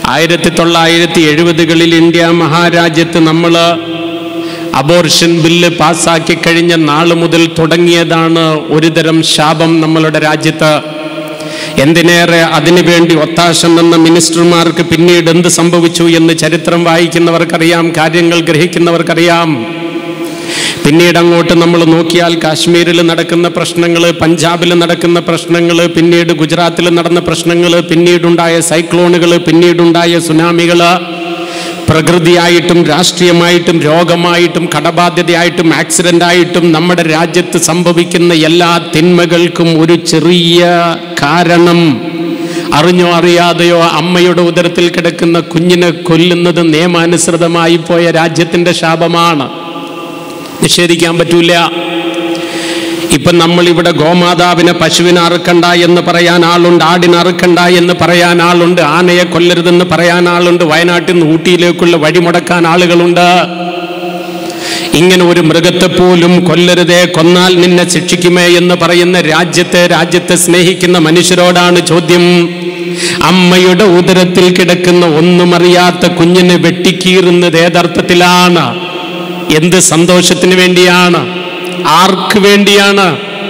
ആയിരത്തി തൊള്ളായിരത്തി എഴുപതുകളിൽ ഇന്ത്യ മഹാരാജ്യത്ത് നമ്മൾ അബോർഷൻ ബില്ല് പാസ്സാക്കി കഴിഞ്ഞ നാൾ മുതൽ തുടങ്ങിയതാണ് ഒരുതരം ശാപം നമ്മളുടെ രാജ്യത്ത് എന്തിനേറെ അതിനുവേണ്ടി ഒത്താശ നിന്ന മിനിസ്റ്റർമാർക്ക് പിന്നീട് എന്ത് സംഭവിച്ചു എന്ന് ചരിത്രം വായിക്കുന്നവർക്കറിയാം കാര്യങ്ങൾ ഗ്രഹിക്കുന്നവർക്കറിയാം പിന്നീട് അങ്ങോട്ട് നമ്മൾ നോക്കിയാൽ കാശ്മീരിൽ നടക്കുന്ന പ്രശ്നങ്ങൾ പഞ്ചാബിൽ നടക്കുന്ന പ്രശ്നങ്ങൾ പിന്നീട് ഗുജറാത്തിൽ നടന്ന പ്രശ്നങ്ങൾ പിന്നീടുണ്ടായ സൈക്ലോണുകൾ പിന്നീടുണ്ടായ സുനാമികൾ പ്രകൃതിയായിട്ടും രാഷ്ട്രീയമായിട്ടും രോഗമായിട്ടും കടബാധ്യതയായിട്ടും ആക്സിഡന്റ് ആയിട്ടും നമ്മുടെ രാജ്യത്ത് സംഭവിക്കുന്ന എല്ലാ തിന്മകൾക്കും ഒരു ചെറിയ കാരണം അറിഞ്ഞോ അറിയാതെയോ അമ്മയുടെ ഉദരത്തിൽ കിടക്കുന്ന കുഞ്ഞിനെ കൊല്ലുന്നത് നിയമാനുസൃതമായി പോയ രാജ്യത്തിന്റെ ശാപമാണ് നിഷേധിക്കാൻ പറ്റൂല ഇപ്പൊ നമ്മൾ ഇവിടെ ഗോമാതാവിനെ പശുവിനെ അറുക്കണ്ട എന്ന് പറയാൻ ആളുണ്ട് ആടിനെ അറുക്കണ്ട എന്ന് പറയാൻ ആളുണ്ട് ആനയെ കൊല്ലരുതെന്ന് പറയാൻ ആളുണ്ട് വയനാട്ടിൽ നിന്ന് ഊട്ടിയിലേക്കുള്ള വഴി മുടക്കാൻ ആളുകളുണ്ട് ഇങ്ങനെ ഒരു മൃഗത്തെ പോലും കൊല്ലരുതേ കൊന്നാൽ നിന്നെ ശിക്ഷിക്കുമേ എന്ന് പറയുന്ന രാജ്യത്തെ രാജ്യത്തെ സ്നേഹിക്കുന്ന മനുഷ്യരോടാണ് ചോദ്യം അമ്മയുടെ ഉദരത്തിൽ കിടക്കുന്ന ഒന്നും അറിയാത്ത കുഞ്ഞിനെ വെട്ടിക്കീറുന്നത് ഏതർത്ഥത്തിലാണ് എന്ത് സന്തോഷത്തിന് വേണ്ടിയാണ് ആർക്ക് വേണ്ടിയാണ്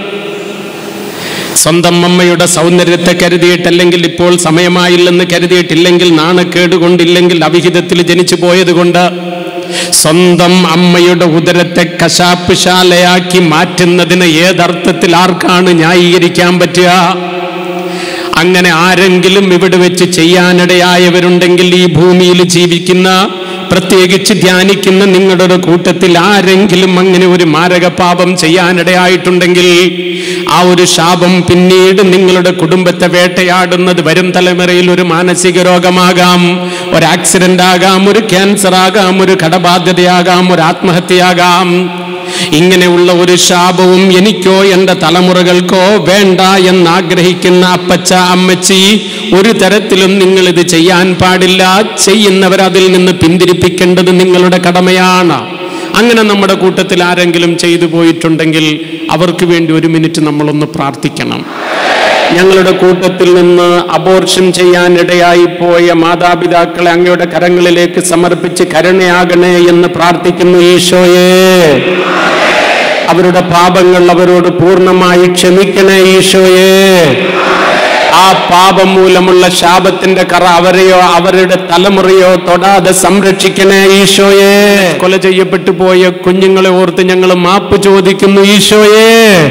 സ്വന്തം അമ്മയുടെ സൗന്ദര്യത്തെ കരുതിയിട്ടല്ലെങ്കിൽ ഇപ്പോൾ സമയമായില്ലെന്ന് കരുതിയിട്ടില്ലെങ്കിൽ നാണക്കേട് കൊണ്ടില്ലെങ്കിൽ അവിഹിതത്തിൽ ജനിച്ചു പോയത് കൊണ്ട് സ്വന്തം അമ്മയുടെ ഉദരത്തെ കശാപ്പുശാലയാക്കി മാറ്റുന്നതിന് ഏതർത്ഥത്തിൽ ആർക്കാണ് ന്യായീകരിക്കാൻ പറ്റുക അങ്ങനെ ആരെങ്കിലും ഇവിടെ വെച്ച് ചെയ്യാനിടയായവരുണ്ടെങ്കിൽ ഈ ഭൂമിയിൽ ജീവിക്കുന്ന പ്രത്യേകിച്ച് ധ്യാനിക്കുന്ന നിങ്ങളുടെ ഒരു കൂട്ടത്തിൽ ആരെങ്കിലും അങ്ങനെ ഒരു മാരക പാപം ചെയ്യാനിടയായിട്ടുണ്ടെങ്കിൽ ആ ഒരു ശാപം പിന്നീട് നിങ്ങളുടെ കുടുംബത്തെ വേട്ടയാടുന്നത് വരും തലമുറയിൽ ഒരു മാനസിക രോഗമാകാം ഒരു ആക്സിഡന്റ് ആകാം ഒരു ക്യാൻസർ ആകാം ഒരു കടബാധ്യതയാകാം ഒരു ആത്മഹത്യയാകാം ഇങ്ങനെയുള്ള ഒരു ശാപവും എനിക്കോ എൻ്റെ തലമുറകൾക്കോ വേണ്ട എന്നാഗ്രഹിക്കുന്ന അപ്പച്ച അമ്മച്ചി ഒരു തരത്തിലും നിങ്ങൾ ഇത് ചെയ്യാൻ പാടില്ല ചെയ്യുന്നവർ അതിൽ നിന്ന് പിന്തിരിപ്പിക്കേണ്ടത് നിങ്ങളുടെ കടമയാണ് അങ്ങനെ നമ്മുടെ കൂട്ടത്തിൽ ആരെങ്കിലും ചെയ്തു പോയിട്ടുണ്ടെങ്കിൽ അവർക്ക് വേണ്ടി ഒരു മിനിറ്റ് നമ്മളൊന്ന് പ്രാർത്ഥിക്കണം ഞങ്ങളുടെ കൂട്ടത്തിൽ നിന്ന് അബോർഷൻ ചെയ്യാൻ ഇടയായി പോയ മാതാപിതാക്കളെ അങ്ങയുടെ കരങ്ങളിലേക്ക് സമർപ്പിച്ച് കരുണയാകണേ എന്ന് പ്രാർത്ഥിക്കുന്നു ഈശോയെ അവരുടെ പാപങ്ങൾ അവരോട് പൂർണ്ണമായി ക്ഷമിക്കണേ ഈശോയെ ആ പാപം മൂലമുള്ള ശാപത്തിന്റെ കറ അവരെയോ അവരുടെ തലമുറയോ തൊടാതെ സംരക്ഷിക്കണേ ഈശോയെ കൊല ചെയ്യപ്പെട്ടു പോയ കുഞ്ഞുങ്ങളെ ഓർത്ത് ഞങ്ങൾ മാപ്പ് ചോദിക്കുന്നു ഈശോയെ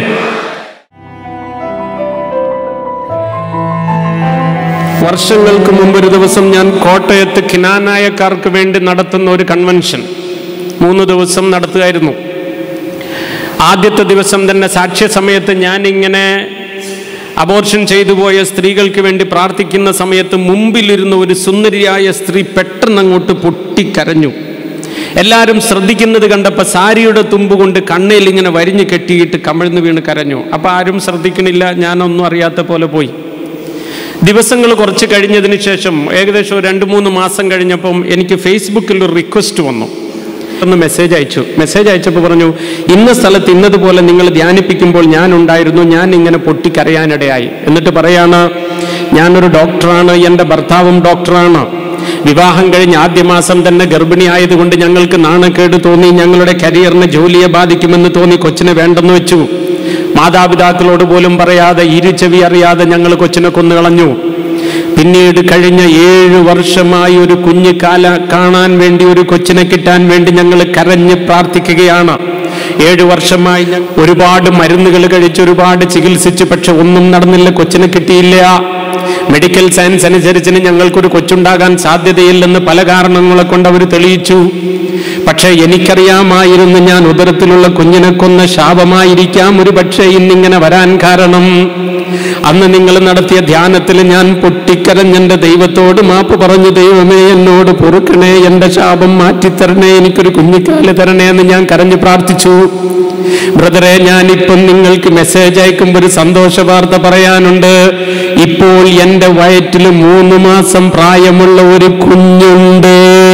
വർഷങ്ങൾക്ക് മുമ്പ് ഒരു ദിവസം ഞാൻ കോട്ടയത്ത് ഖിനാനായക്കാർക്ക് വേണ്ടി നടത്തുന്ന ഒരു കൺവെൻഷൻ മൂന്ന് ദിവസം നടത്തുകയായിരുന്നു ആദ്യത്തെ ദിവസം തന്നെ സാക്ഷ്യ സമയത്ത് ഞാൻ ഇങ്ങനെ അബോർഷൻ ചെയ്തു പോയ സ്ത്രീകൾക്ക് വേണ്ടി പ്രാർത്ഥിക്കുന്ന സമയത്ത് മുമ്പിലിരുന്ന ഒരു സുന്ദരിയായ സ്ത്രീ പെട്ടെന്ന് അങ്ങോട്ട് പൊട്ടിക്കരഞ്ഞു എല്ലാവരും ശ്രദ്ധിക്കുന്നത് കണ്ടപ്പോൾ സാരിയുടെ തുമ്പ് കൊണ്ട് കണ്ണയിൽ ഇങ്ങനെ വരിഞ്ഞു കെട്ടിയിട്ട് കമിഴ്ന്നു വീണ് കരഞ്ഞു അപ്പോൾ ആരും ശ്രദ്ധിക്കണില്ല ഞാനൊന്നും അറിയാത്ത പോലെ പോയി ദിവസങ്ങൾ കുറച്ച് കഴിഞ്ഞതിന് ശേഷം ഏകദേശം ഒരു രണ്ട് മൂന്ന് മാസം കഴിഞ്ഞപ്പം എനിക്ക് ഫേസ്ബുക്കിൽ ഒരു റിക്വസ്റ്റ് വന്നു ഒന്ന് മെസ്സേജ് അയച്ചു മെസ്സേജ് അയച്ചപ്പോൾ പറഞ്ഞു ഇന്ന സ്ഥലത്ത് ഇന്നതുപോലെ നിങ്ങൾ ധ്യാനിപ്പിക്കുമ്പോൾ ഞാൻ ഉണ്ടായിരുന്നു ഞാൻ ഇങ്ങനെ പൊട്ടിക്കരയാനിടയായി എന്നിട്ട് പറയാണ് ഞാനൊരു ഡോക്ടറാണ് എൻ്റെ ഭർത്താവും ഡോക്ടറാണ് വിവാഹം കഴിഞ്ഞ് ആദ്യ മാസം തന്നെ ഗർഭിണിയായതുകൊണ്ട് ഞങ്ങൾക്ക് നാണക്കേട് തോന്നി ഞങ്ങളുടെ കരിയറിന് ജോലിയെ ബാധിക്കുമെന്ന് തോന്നി കൊച്ചിനെ വേണ്ടെന്ന് വെച്ചു മാതാപിതാക്കളോട് പോലും പറയാതെ ഇരുചെവി അറിയാതെ ഞങ്ങൾ കൊച്ചിനെ കൊന്നുകളഞ്ഞു പിന്നീട് കഴിഞ്ഞ ഏഴു വർഷമായി ഒരു കുഞ്ഞ് കാല കാണാൻ വേണ്ടി ഒരു കൊച്ചിനെ കിട്ടാൻ വേണ്ടി ഞങ്ങൾ കരഞ്ഞ് പ്രാർത്ഥിക്കുകയാണ് ഏഴു വർഷമായി ഞ- ഒരുപാട് മരുന്നുകൾ കഴിച്ച് ഒരുപാട് ചികിത്സിച്ചു പക്ഷെ ഒന്നും നടന്നില്ല കൊച്ചിനെ കിട്ടിയില്ല മെഡിക്കൽ സയൻസ് അനുസരിച്ച് ഞങ്ങൾക്കൊരു കൊച്ചുണ്ടാകാൻ സാധ്യതയില്ലെന്ന് പല കാരണങ്ങളെ കൊണ്ട് അവർ തെളിയിച്ചു പക്ഷേ എനിക്കറിയാമായിരുന്നു ഞാൻ ഉദരത്തിലുള്ള കുഞ്ഞിനെ കൊന്ന ശാപമായിരിക്കാം ഒരു പക്ഷേ ഇന്നിങ്ങനെ വരാൻ കാരണം അന്ന് നിങ്ങൾ നടത്തിയ ധ്യാനത്തിൽ ഞാൻ പൊട്ടിക്കരഞ്ഞെന്റെ ദൈവത്തോട് മാപ്പ് പറഞ്ഞു ദൈവമേ എന്നോട് പൊറുക്കണേ എന്റെ ശാപം മാറ്റിത്തരണേ എനിക്കൊരു കുഞ്ഞിക്കാല് തരണേ എന്ന് ഞാൻ കരഞ്ഞു പ്രാർത്ഥിച്ചു ബ്രദറെ ഞാനിപ്പം നിങ്ങൾക്ക് മെസ്സേജ് അയക്കുമ്പോൾ ഒരു സന്തോഷ വാർത്ത പറയാനുണ്ട് ഇപ്പോൾ എന്റെ വയറ്റിൽ മൂന്ന് മാസം പ്രായമുള്ള ഒരു കുഞ്ഞുണ്ട്